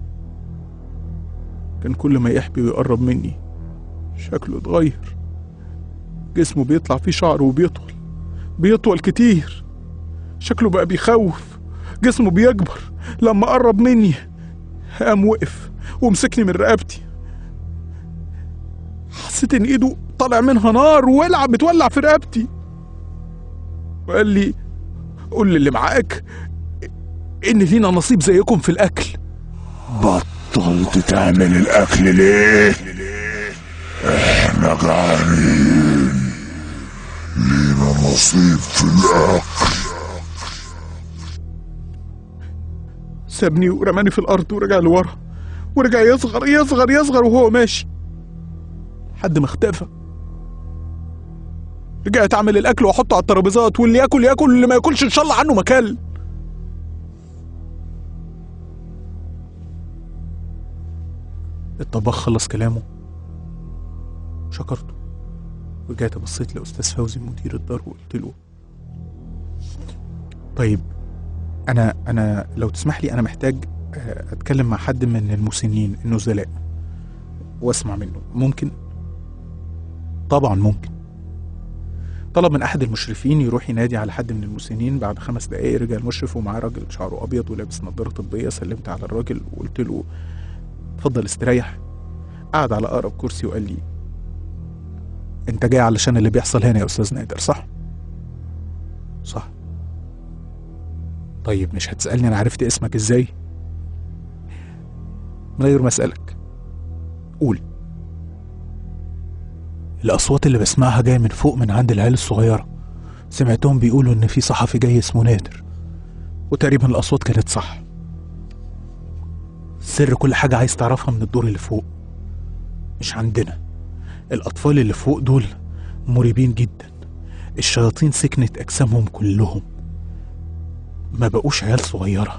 كان كل ما يحبي ويقرب مني شكله اتغير جسمه بيطلع فيه شعر وبيطول بيطول كتير شكله بقى بيخوف جسمه بيكبر لما قرب مني قام وقف ومسكني من رقبتي حسيت ان ايده طالع منها نار ولع بتولع في رقبتي وقال لي قول للي معاك ان لينا نصيب زيكم في الاكل بطلت تعمل الاكل ليه احنا جعانين لينا نصيب في الاكل سابني ورماني في الارض ورجع لورا ورجع يصغر يصغر يصغر وهو ماشي لحد ما اختفى رجعت اعمل الاكل واحطه على الترابيزات واللي ياكل ياكل واللي ما ياكلش ان شاء الله عنه مكل الطباخ خلص كلامه شكرته ورجعت بصيت لأستاذ فوزي مدير الدار وقلت له طيب أنا أنا لو تسمح لي أنا محتاج آه، أتكلم مع حد من المسنين النزلاء وأسمع منه ممكن؟ طبعا ممكن طلب من أحد المشرفين يروح ينادي على حد من المسنين بعد خمس دقايق رجع المشرف ومعاه راجل شعره أبيض ولابس نظارة طبية سلمت على الراجل وقلت له اتفضل استريح قعد على أقرب كرسي وقال لي انت جاي علشان اللي بيحصل هنا يا استاذ نادر صح صح طيب مش هتسالني انا عرفت اسمك ازاي من غير ما اسالك قول الاصوات اللي بسمعها جايه من فوق من عند العيال الصغيره سمعتهم بيقولوا ان في صحفي جاي اسمه نادر وتقريبا الاصوات كانت صح سر كل حاجه عايز تعرفها من الدور اللي فوق مش عندنا الأطفال اللي فوق دول مريبين جدا الشياطين سكنت أجسامهم كلهم ما بقوش عيال صغيرة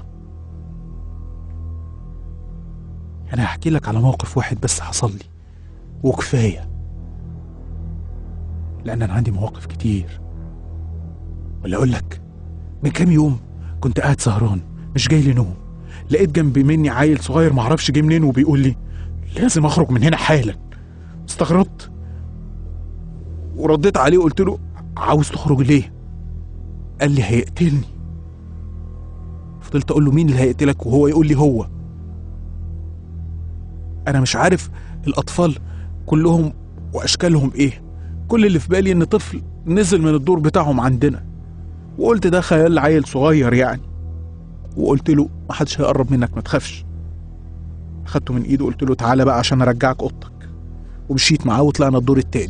أنا هحكي لك على موقف واحد بس حصل لي وكفاية لأن أنا عندي مواقف كتير ولا أقول لك من كام يوم كنت قاعد سهران مش جاي لي نوم لقيت جنب مني عيل صغير معرفش جه منين وبيقول لي لازم أخرج من هنا حالا استغربت ورديت عليه وقلت له عاوز تخرج ليه قال لي هيقتلني فضلت اقول له مين اللي هيقتلك وهو يقول لي هو انا مش عارف الاطفال كلهم واشكالهم ايه كل اللي في بالي ان طفل نزل من الدور بتاعهم عندنا وقلت ده خيال عيل صغير يعني وقلت له محدش هيقرب منك ما تخافش خدته من ايده وقلت له تعالى بقى عشان ارجعك اوضتك ومشيت معاه وطلعنا الدور التاني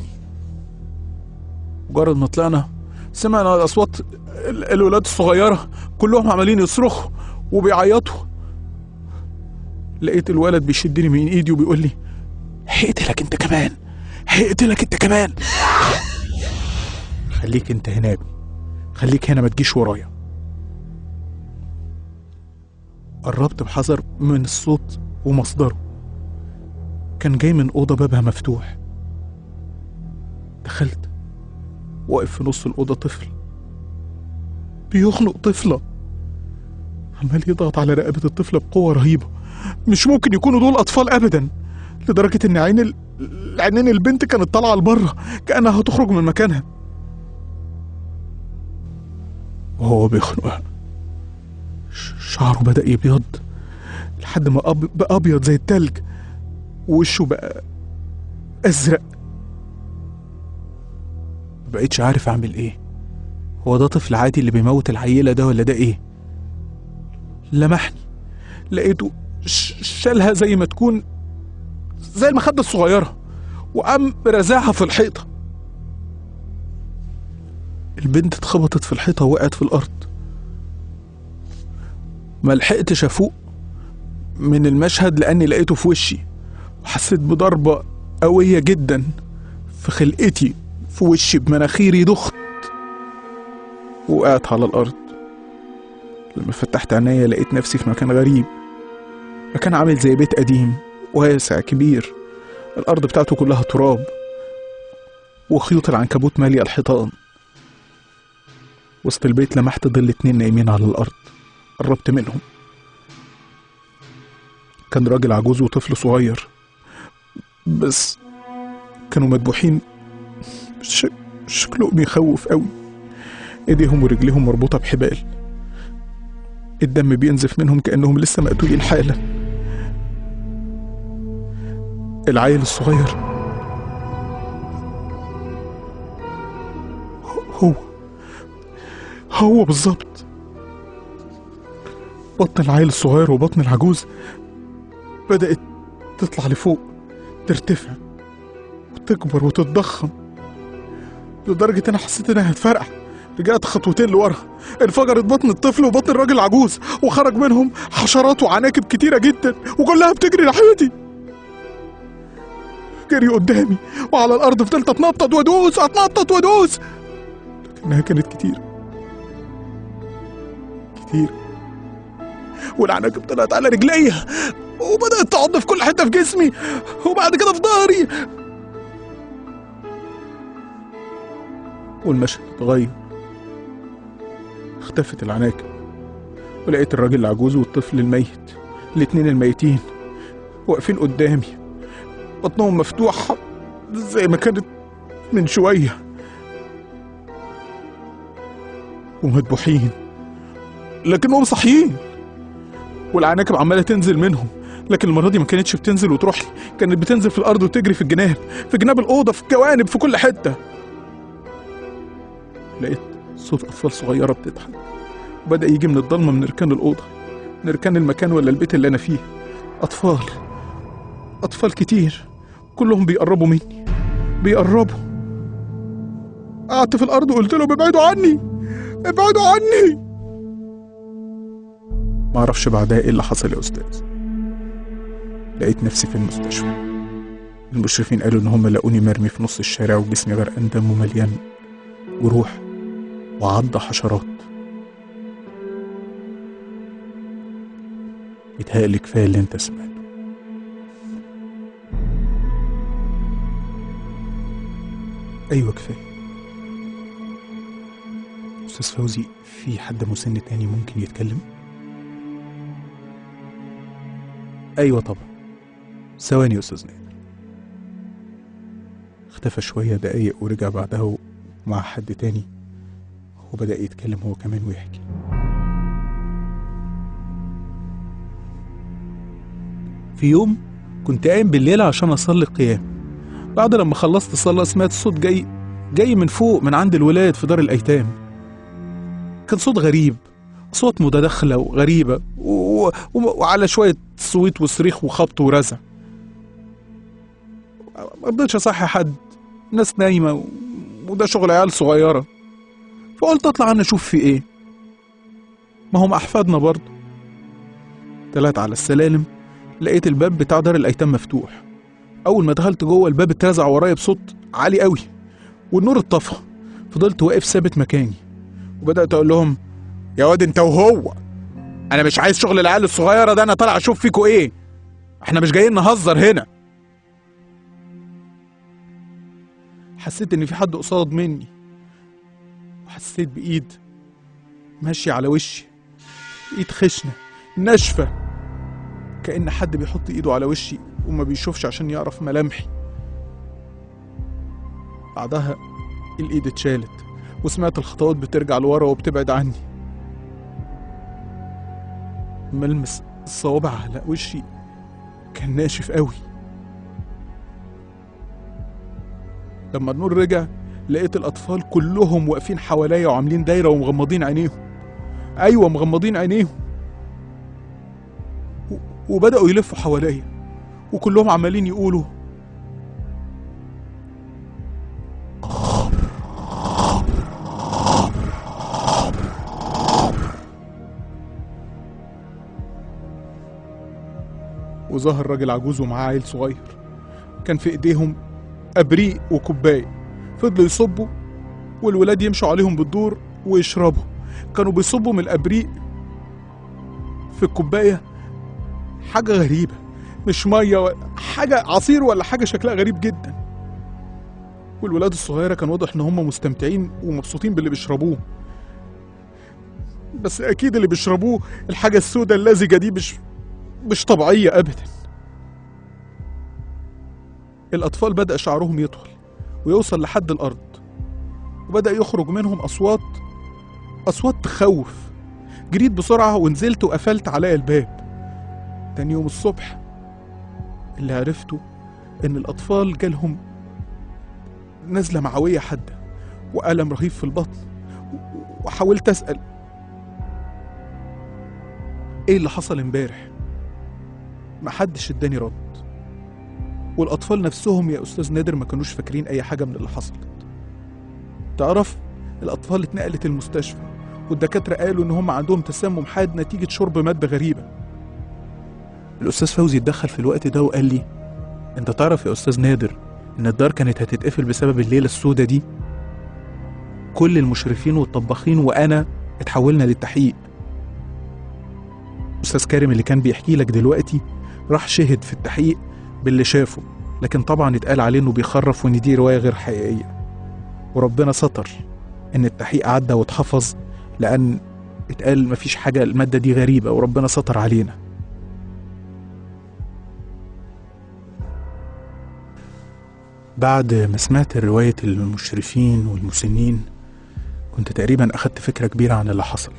مجرد ما طلعنا سمعنا اصوات ال- الولاد الصغيره كلهم عمالين يصرخوا وبيعيطوا لقيت الولد بيشدني من ايدي وبيقول لي هقتلك انت كمان هقتلك انت كمان خليك انت هنا يا ابني خليك هنا ما تجيش ورايا قربت بحذر من الصوت ومصدره كان جاي من أوضة بابها مفتوح دخلت واقف في نص الأوضة طفل بيخنق طفلة عمال يضغط على رقبة الطفلة بقوة رهيبة مش ممكن يكونوا دول أطفال أبدا لدرجة إن عين ال... عينين البنت كانت طالعة لبره كأنها هتخرج من مكانها وهو بيخنقها ش- شعره بدأ يبيض لحد ما أب... بقى أبيض زي التلج ووشه بقى أزرق مبقتش عارف أعمل إيه هو ده طفل عادي اللي بيموت العيلة ده ولا ده إيه لمحني لقيته ش- شالها زي ما تكون زي المخدة الصغيرة وقام رزعها في الحيطة البنت اتخبطت في الحيطة ووقعت في الأرض ما لحقتش أفوق من المشهد لأني لقيته في وشي وحسيت بضربة قوية جدا في خلقتي في وشي بمناخيري دخت وقعت على الأرض لما فتحت عينيا لقيت نفسي في مكان غريب مكان عامل زي بيت قديم واسع كبير الأرض بتاعته كلها تراب وخيوط العنكبوت مالية الحيطان وسط البيت لمحت ظل اتنين نايمين على الأرض قربت منهم كان راجل عجوز وطفل صغير بس كانوا مدبوحين ش... شكلهم يخوف قوي ايديهم ورجليهم مربوطة بحبال الدم بينزف منهم كأنهم لسه مقتولين حالا العيل الصغير هو هو بالظبط بطن العيل الصغير وبطن العجوز بدأت تطلع لفوق ترتفع وتكبر وتتضخم لدرجة أنا حسيت إنها هتفرقع رجعت خطوتين لورا انفجرت بطن الطفل وبطن الراجل العجوز وخرج منهم حشرات وعناكب كتيرة جدا وكلها بتجري ناحيتي جري قدامي وعلى الأرض فضلت أتنطط وأدوس أتنطط وأدوس لكنها كانت كتير كتير والعناكب طلعت على رجليا وبدأت تعض في كل حتة في جسمي وبعد كده في ظهري والمشهد اتغير اختفت العناكب ولقيت الراجل العجوز والطفل الميت الاتنين الميتين واقفين قدامي بطنهم مفتوحة زي ما كانت من شوية ومذبوحين لكنهم صحيين والعناكب عمالة تنزل منهم لكن المرة دي ما كانتش بتنزل وتروح لي كانت بتنزل في الأرض وتجري في الجناب في جناب الأوضة في الجوانب في كل حتة لقيت صوت أطفال صغيرة بتضحك وبدأ يجي من الضلمة من أركان الأوضة من أركان المكان ولا البيت اللي أنا فيه أطفال أطفال كتير كلهم بيقربوا مني بيقربوا قعدت في الأرض وقلت لهم ابعدوا عني ابعدوا عني معرفش بعدها ايه اللي حصل يا أستاذ لقيت نفسي في المستشفى المشرفين قالوا إن هم لقوني مرمي في نص الشارع وجسمي غرقان دم ومليان جروح وعض حشرات يتهيألي كفاية اللي انت سمعته أيوة كفاية أستاذ فوزي في حد مسن تاني ممكن يتكلم؟ أيوة طبعا ثواني يا أستاذ نادر اختفى شوية دقايق ورجع بعدها مع حد تاني وبدأ يتكلم هو كمان ويحكي في يوم كنت قايم بالليل عشان أصلي القيام بعد لما خلصت صلاة سمعت صوت جاي جاي من فوق من عند الولاد في دار الأيتام كان صوت غريب أصوات متداخلة وغريبة و... و... وعلى شوية صويت وصريخ وخبط ورزع ما رضيتش أصحي حد ناس نايمة و... وده شغل عيال صغيرة فقلت أطلع أنا أشوف في إيه ما هم أحفادنا برضه طلعت على السلالم لقيت الباب بتاع دار الأيتام مفتوح أول ما دخلت جوه الباب اترزع ورايا بصوت عالي قوي والنور اتطفى فضلت واقف ثابت مكاني وبدأت أقول لهم يا واد أنت وهو أنا مش عايز شغل العيال الصغيرة ده أنا طالع أشوف فيكوا إيه إحنا مش جايين نهزر هنا حسيت إن في حد قصاد مني وحسيت بإيد ماشية على وشي إيد خشنة ناشفة كأن حد بيحط إيده على وشي وما بيشوفش عشان يعرف ملامحي بعدها الإيد اتشالت وسمعت الخطوات بترجع لورا وبتبعد عني ملمس الصوابع على وشي كان ناشف قوي لما النور رجع لقيت الأطفال كلهم واقفين حواليا وعاملين دايرة ومغمضين عينيهم أيوة مغمضين عينيهم و- وبدأوا يلفوا حواليا وكلهم عمالين يقولوا وظهر راجل عجوز ومعاه عيل صغير كان في ايديهم ابريق وكوبايه فضلوا يصبوا والولاد يمشوا عليهم بالدور ويشربوا كانوا بيصبوا من الابريق في الكوبايه حاجه غريبه مش ميه ولا حاجه عصير ولا حاجه شكلها غريب جدا والولاد الصغيره كان واضح ان هم مستمتعين ومبسوطين باللي بيشربوه بس اكيد اللي بيشربوه الحاجه السوداء اللزجه دي مش مش طبيعيه ابدا الاطفال بدا شعرهم يطول ويوصل لحد الارض وبدا يخرج منهم اصوات اصوات تخوف جريت بسرعه ونزلت وقفلت عليا الباب تاني يوم الصبح اللي عرفته ان الاطفال جالهم نزله معويه حاده والم رهيب في البطن و- وحاولت اسال ايه اللي حصل امبارح محدش اداني رد والاطفال نفسهم يا استاذ نادر ما كانوش فاكرين اي حاجه من اللي حصلت تعرف الاطفال اتنقلت المستشفى والدكاتره قالوا ان هم عندهم تسمم حاد نتيجه شرب ماده غريبه الاستاذ فوزي اتدخل في الوقت ده وقال لي انت تعرف يا استاذ نادر ان الدار كانت هتتقفل بسبب الليله السوداء دي كل المشرفين والطباخين وانا اتحولنا للتحقيق أستاذ كارم اللي كان بيحكي لك دلوقتي راح شهد في التحقيق باللي شافه لكن طبعا اتقال عليه إنه بيخرف وإن دي رواية غير حقيقية وربنا ستر إن التحقيق عدى واتحفظ لأن اتقال مفيش حاجة المادة دي غريبة وربنا ستر علينا بعد ما سمعت رواية المشرفين والمسنين كنت تقريبا أخدت فكرة كبيرة عن اللي حصل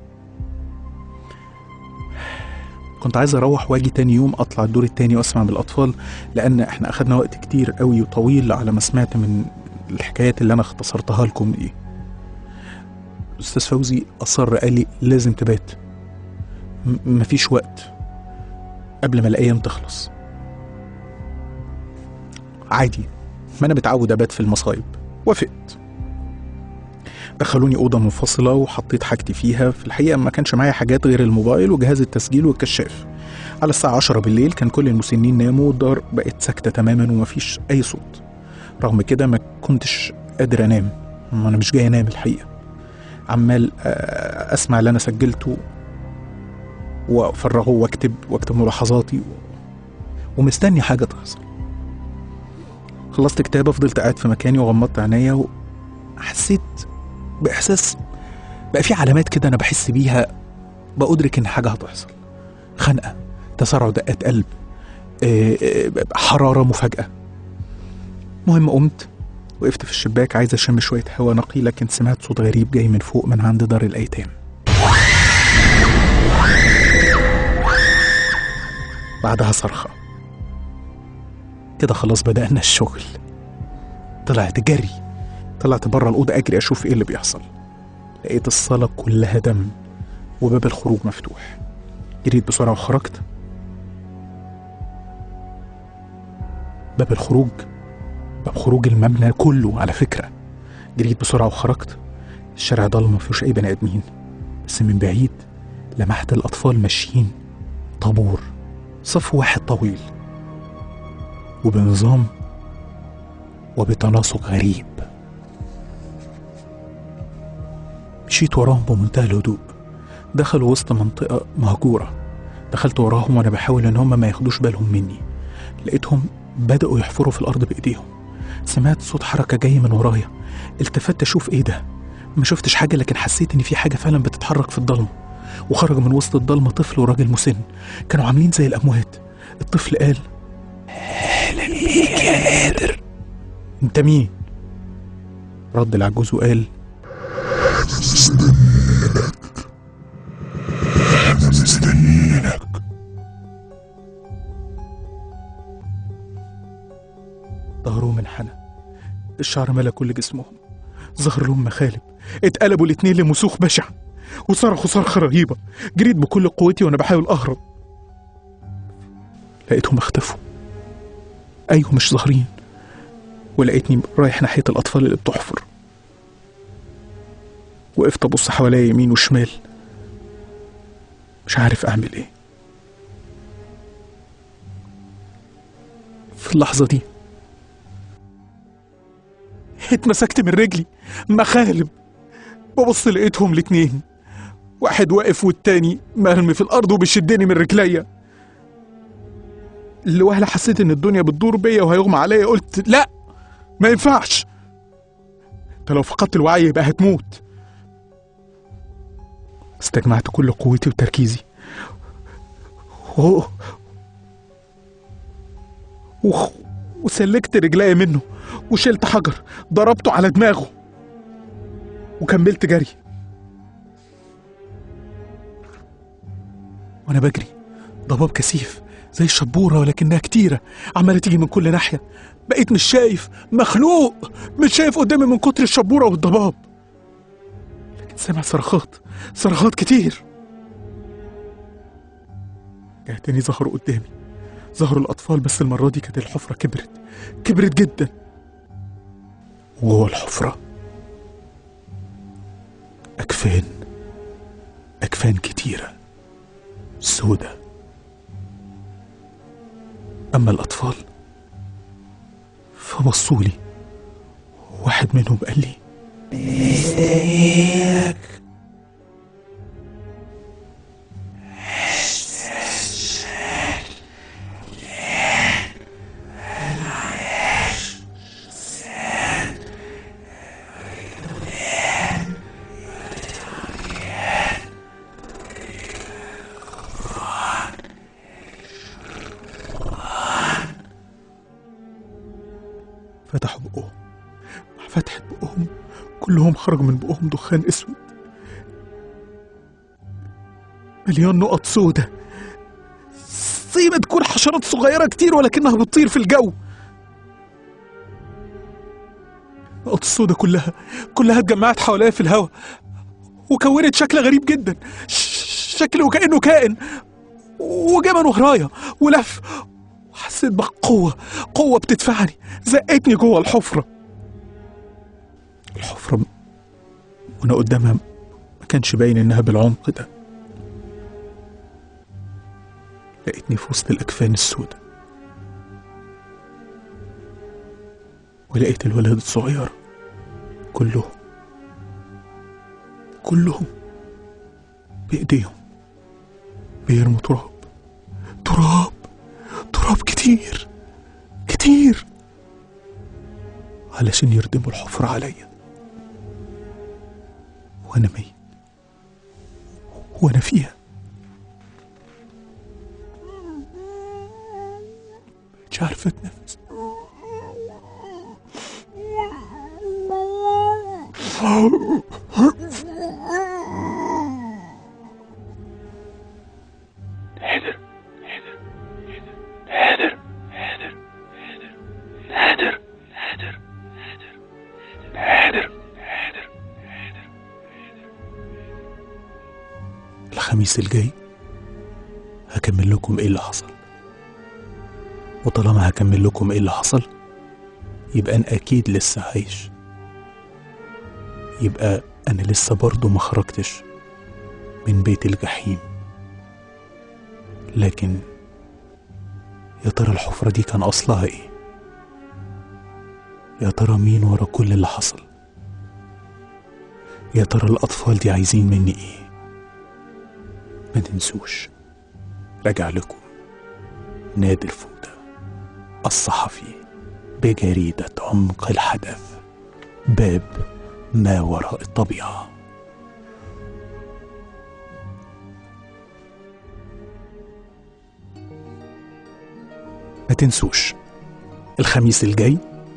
كنت عايز أروح وأجي تاني يوم أطلع الدور التاني وأسمع من الأطفال لأن إحنا أخدنا وقت كتير قوي وطويل على ما سمعت من الحكايات اللي أنا اختصرتها لكم دي الأستاذ فوزي أصر قال لي لازم تبات م- مفيش وقت قبل ما الأيام تخلص عادي ما أنا متعود أبات في المصايب وافقت دخلوني أوضة منفصلة وحطيت حاجتي فيها في الحقيقة ما كانش معايا حاجات غير الموبايل وجهاز التسجيل والكشاف على الساعة عشرة بالليل كان كل المسنين ناموا والدار بقت ساكتة تماما ومفيش أي صوت رغم كده ما كنتش قادر أنام ما أنا مش جاي أنام الحقيقة عمال آه، أسمع اللي أنا سجلته وأفرغه وأكتب وأكتب ملاحظاتي ومستني حاجة تحصل خلصت كتابة فضلت قاعد في مكاني وغمضت عينيا وحسيت بإحساس بقى في علامات كده أنا بحس بيها بأدرك إن حاجة هتحصل خنقة تسارع دقات قلب آه، آه، حرارة مفاجأة مهم قمت وقفت في الشباك عايز أشم شوية هوا نقي لكن سمعت صوت غريب جاي من فوق من عند دار الأيتام بعدها صرخة كده خلاص بدأنا الشغل طلعت جري طلعت بره الأوضة أجري أشوف إيه اللي بيحصل لقيت الصالة كلها دم وباب الخروج مفتوح جريت بسرعة وخرجت باب الخروج باب خروج المبنى كله على فكرة جريت بسرعة وخرجت الشارع ضلمة مفيهوش أي بني آدمين بس من بعيد لمحت الأطفال ماشيين طابور صف واحد طويل وبنظام وبتناسق غريب مشيت وراهم بمنتهى الهدوء دخلوا وسط منطقة مهجورة دخلت وراهم وأنا بحاول إن هم ما ياخدوش بالهم مني لقيتهم بدأوا يحفروا في الأرض بإيديهم سمعت صوت حركة جاي من ورايا التفت أشوف إيه ده ما شفتش حاجة لكن حسيت إن في حاجة فعلا بتتحرك في الضلمة وخرج من وسط الضلمة طفل وراجل مسن كانوا عاملين زي الأموات الطفل قال أهلا بيك يا نادر أنت مين؟ رد العجوز وقال احنا مستنيينك ظهرهم انحنى الشعر ملا كل جسمهم ظهر لهم مخالب اتقلبوا الاتنين لمسوخ بشع وصرخوا صرخة رهيبة جريت بكل قوتي وانا بحاول اهرب لقيتهم اختفوا ايوه مش ظاهرين ولقيتني رايح ناحية الأطفال اللي بتحفر وقفت أبص حواليا يمين وشمال مش عارف أعمل إيه في اللحظة دي اتمسكت من رجلي مخالب ببص لقيتهم الاتنين واحد واقف والتاني مرمي في الأرض وبيشدني من رجليا لوهلة حسيت إن الدنيا بتدور بيا وهيغمى عليا قلت لأ ما ينفعش انت لو فقدت الوعي يبقى هتموت استجمعت كل قوتي وتركيزي و... و... وسلكت رجلي منه وشلت حجر ضربته على دماغه وكملت جري وانا بجري ضباب كثيف زي الشبورة ولكنها كتيرة عمالة تيجي من كل ناحية بقيت مش شايف مخلوق مش شايف قدامي من كتر الشبورة والضباب لكن سامع صرخات صرخات كتير جهتني ظهروا قدامي ظهروا الأطفال بس المرة دي كانت الحفرة كبرت كبرت جدا وجوه الحفرة أكفان أكفان كتيرة سودة أما الأطفال فبصوا لي واحد منهم قال لي فتحوا بقهم مع فتحة بقهم كلهم خرج من بقهم دخان اسود مليان نقط سودة زي ما تكون حشرات صغيرة كتير ولكنها بتطير في الجو النقط السودة كلها كلها اتجمعت حواليا في الهواء وكونت شكل غريب جدا ش- شكل وكأنه كائن وجا من ورايا ولف وحسيت بقوة قوة بتدفعني زقتني جوه الحفرة الحفرة م- وانا قدامها ما كانش باين انها بالعمق ده لقيتني في وسط الأكفان السوداء ولقيت الولد الصغير كلهم كلهم بإيديهم بيرموا تراب تراب تراب كتير كتير علشان يردموا الحفرة عليا وأنا ميت وأنا فيها مش عارفة أتنفس نادر نادر نادر نادر نادر نادر نادر نادر الخميس الجاي هكمل لكم ايه اللي حصل وطالما هكمل لكم ايه اللي حصل يبقى انا اكيد لسه عايش يبقى انا لسه برضه ما خرجتش من بيت الجحيم لكن يا ترى الحفرة دي كان أصلها إيه؟ يا ترى مين ورا كل اللي حصل؟ يا ترى الأطفال دي عايزين مني إيه؟ ما تنسوش رجع لكم نادر فودة الصحفي بجريدة عمق الحدث باب ما وراء الطبيعه ما تنسوش الخميس الجاي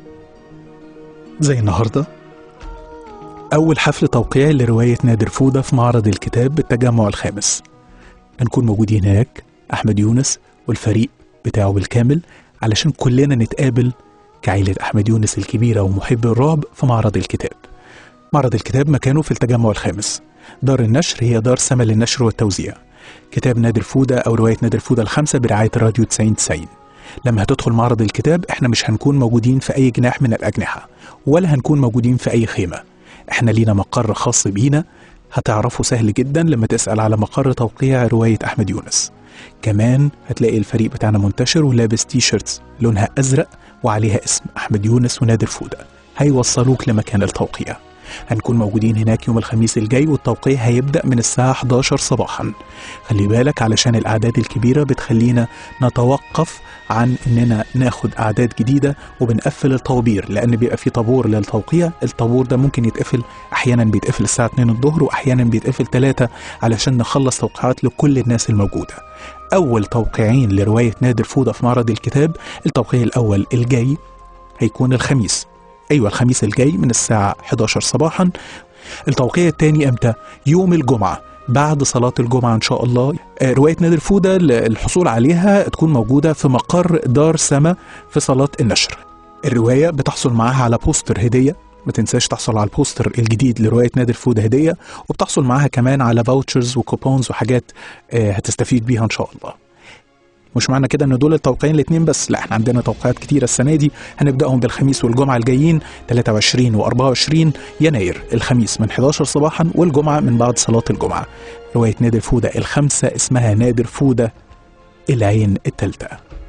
زي النهارده أول حفل توقيعي لرواية نادر فودة في معرض الكتاب بالتجمع الخامس هنكون موجودين هناك أحمد يونس والفريق بتاعه بالكامل علشان كلنا نتقابل كعيلة أحمد يونس الكبيرة ومحب الرعب في معرض الكتاب معرض الكتاب مكانه في التجمع الخامس دار النشر هي دار سما للنشر والتوزيع كتاب نادر فودة أو رواية نادر فودة الخمسة برعاية راديو 90 90 لما هتدخل معرض الكتاب احنا مش هنكون موجودين في أي جناح من الأجنحة ولا هنكون موجودين في أي خيمة احنا لينا مقر خاص بينا هتعرفه سهل جدا لما تسأل على مقر توقيع رواية أحمد يونس كمان هتلاقي الفريق بتاعنا منتشر ولابس تي شيرتس لونها أزرق وعليها اسم أحمد يونس ونادر فودة هيوصلوك لمكان التوقيع هنكون موجودين هناك يوم الخميس الجاي والتوقيع هيبدأ من الساعة 11 صباحا خلي بالك علشان الأعداد الكبيرة بتخلينا نتوقف عن إننا ناخد أعداد جديدة وبنقفل الطوابير لأن بيبقى في طابور للتوقيع الطابور ده ممكن يتقفل أحيانا بيتقفل الساعة 2 الظهر وأحيانا بيتقفل 3 علشان نخلص توقيعات لكل الناس الموجودة أول توقيعين لرواية نادر فودة في معرض الكتاب التوقيع الأول الجاي هيكون الخميس أيوة الخميس الجاي من الساعة 11 صباحا التوقيع الثاني امتى؟ يوم الجمعة بعد صلاة الجمعة إن شاء الله آه، رواية نادر فودة ل- الحصول عليها تكون موجودة في مقر دار سما في صلاة النشر الرواية بتحصل معاها على بوستر هدية ما تنساش تحصل على البوستر الجديد لرواية نادر فودة هدية وبتحصل معاها كمان على فاوتشرز وكوبونز وحاجات آه، هتستفيد بيها إن شاء الله مش معنى كده ان دول التوقيعين الاثنين بس لا احنا عندنا توقيعات كتيره السنه دي هنبداهم بالخميس والجمعه الجايين 23 و24 يناير الخميس من 11 صباحا والجمعه من بعد صلاه الجمعه روايه نادر فوده الخمسه اسمها نادر فوده العين التالتة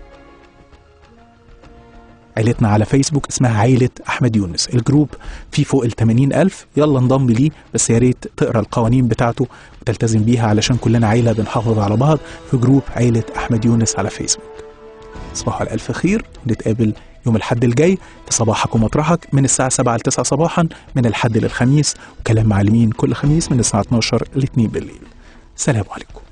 عيلتنا على فيسبوك اسمها عيلة أحمد يونس الجروب فيه فوق ال 80 ألف يلا انضم ليه بس يا ريت تقرا القوانين بتاعته وتلتزم بيها علشان كلنا عيلة بنحافظ على بعض في جروب عيلة أحمد يونس على فيسبوك تصبحوا على ألف خير نتقابل يوم الحد الجاي في صباحك ومطرحك من الساعة 7 ل 9 صباحا من الحد للخميس وكلام معلمين كل خميس من الساعة 12 ل 2 بالليل سلام عليكم